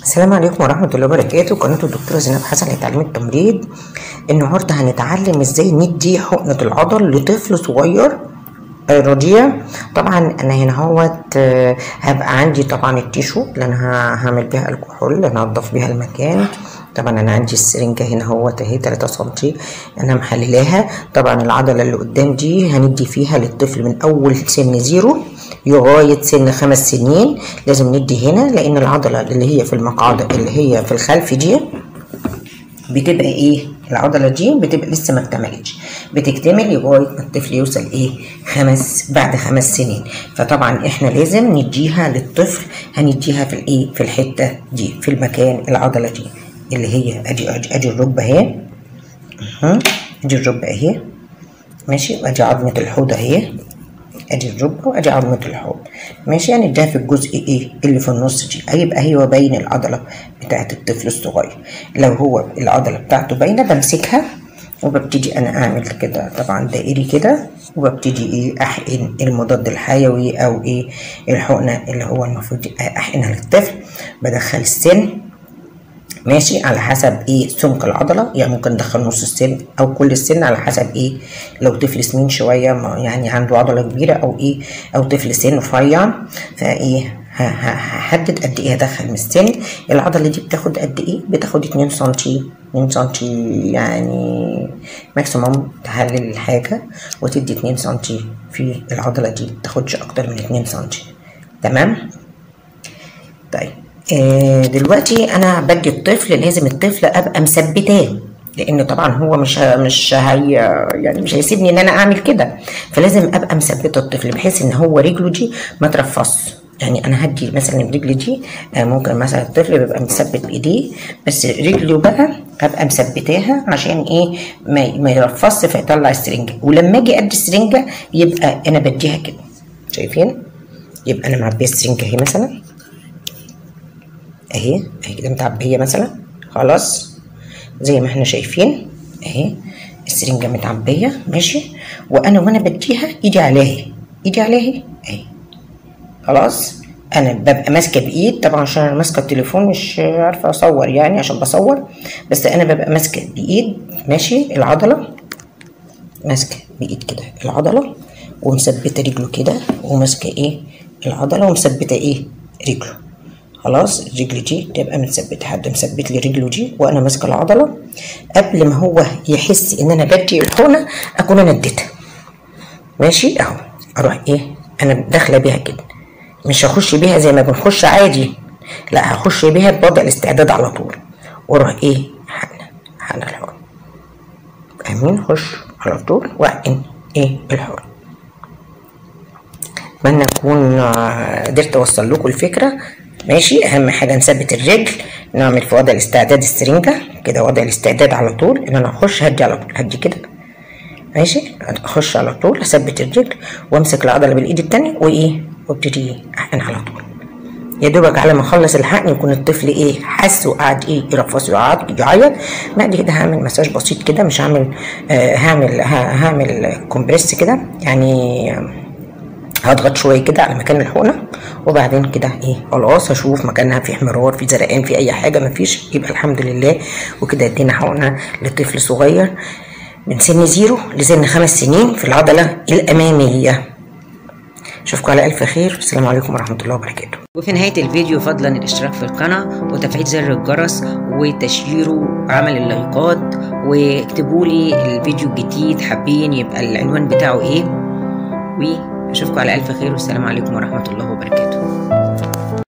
السلام عليكم ورحمة الله وبركاته قناة الدكتورة زينب حسن لتعليم التمريض النهاردة هنتعلم ازاي ندي حقنة العضل لطفل صغير آه، رضيع طبعا انا هنا اهوت آه، هبقى عندي طبعا التيشو اللي انا ه- هعمل بيها الكحول اللي انا هنضف بيها المكان طبعا انا عندي السرنجة هنا اهوت اهي 3 سنتي انا محللاها طبعا العضلة اللي قدام دي هندي فيها للطفل من اول سن زيرو لغاية سن خمس سنين لازم ندي هنا لان العضلة اللي هي في المقعدة اللي هي في الخلف دي بتبقى ايه العضله دي بتبقى لسه ما اكتملتش بتكتمل لغايه ما الطفل يوصل ايه خمس بعد خمس سنين فطبعا احنا لازم نديها للطفل هنديها في الايه في الحته دي في المكان العضله دي اللي هي ادي ادي, أدي الركبه اهي أها، ادي الركبه اهي ماشي وادي عظمه الحوض اهي ادي الركبه وادي عظمه الحوض ماشي يعني ده في الجزء ايه اللي في النص دي هيبقى هي باين العضله بتاعه الطفل الصغير لو هو العضله بتاعته باينه بمسكها وببتدي انا اعمل كده طبعا دائري كده وببتدي ايه احقن المضاد الحيوي او ايه الحقنه اللي هو المفروض احقنها للطفل بدخل السن ماشي على حسب ايه سمك العضله يعني ممكن ندخل نص السن او كل السن على حسب ايه لو طفل سمين شويه ما- يعني عنده عضله كبيره او ايه او طفل سن رفيع فايه ه- ه- هحدد قد ايه هدخل من السن العضله دي بتاخد قد ايه بتاخد 2 سنتي 2 سنتي يعني ماكسيموم تحلل الحاجه وتدي 2 سنتي في العضله دي بتاخدش اكتر من 2 سنتي تمام طيب آه دلوقتي انا بدي الطفل لازم الطفل ابقى مثبتاه لان طبعا هو مش ه- مش هي يعني مش هيسيبني ان انا اعمل كده فلازم ابقى مثبته الطفل بحيث ان هو رجله دي ما ترفصش يعني انا هدي مثلا الرجل دي آه، ممكن مثلا الطفل بيبقى مثبت بايديه بس رجله بقى ابقى مثبتاها عشان ايه ما, ما يرفصش فيطلع السرنجه ولما اجي ادي السرنجه يبقى انا بديها كده شايفين يبقى انا معبيه السرنجه اهي مثلا اهي اهي كده متعبيه مثلا خلاص زي ما احنا شايفين اهي السرنجه متعبيه ماشي وانا وانا بديها ايدي عليها ايدي عليها اهي خلاص انا ببقى ماسكه بايد طبعا عشان انا ماسكه التليفون مش عارفه اصور يعني عشان بصور بس انا ببقى ماسكه بايد ماشي العضله ماسكه بايد كده العضله ومثبته رجله كده وماسكه ايه العضله ومثبته ايه رجله خلاص الرجل دي تبقى متثبته حد مثبت لي رجله دي وانا ماسكه العضله قبل ما هو يحس ان انا بدي الحقنه اكون انا اديتها ماشي اهو اروح ايه انا داخله بيها كده مش هخش بيها زي ما بنخش عادي لا هخش بيها بوضع الاستعداد على طول واروح ايه حقنه حقنه الحقن امين خش على طول واحقن ايه الحقن اتمنى اكون آه، قدرت اوصل لكم الفكره ماشي اهم حاجه نثبت الرجل نعمل في وضع الاستعداد السرنجه كده وضع الاستعداد على طول ان انا اخش هدي على طول هدي كده ماشي اخش على طول اثبت الرجل وامسك العضله بالايد التانية وايه وابتدي احقن على طول يا دوبك على ما اخلص الحقن يكون الطفل ايه حس وقعد ايه يرفص يعيط يعيط بعد كده هعمل مساج بسيط كده مش هعمل آه هعمل ه- هعمل كومبريس كده يعني آه، هضغط شويه كده على مكان الحقنه وبعدين كده ايه خلاص هشوف مكانها في احمرار في زرقان في اي حاجه مفيش يبقى الحمد لله وكده ادينا حقنه لطفل صغير من سن زيرو لسن خمس سنين في العضله الاماميه اشوفكم على الف خير والسلام عليكم ورحمه الله وبركاته وفي نهاية الفيديو فضلا الاشتراك في القناة وتفعيل زر الجرس وتشييره وعمل اللايكات واكتبوا لي الفيديو الجديد حابين يبقى العنوان بتاعه ايه واشوفكم على الف خير والسلام عليكم ورحمة الله وبركاته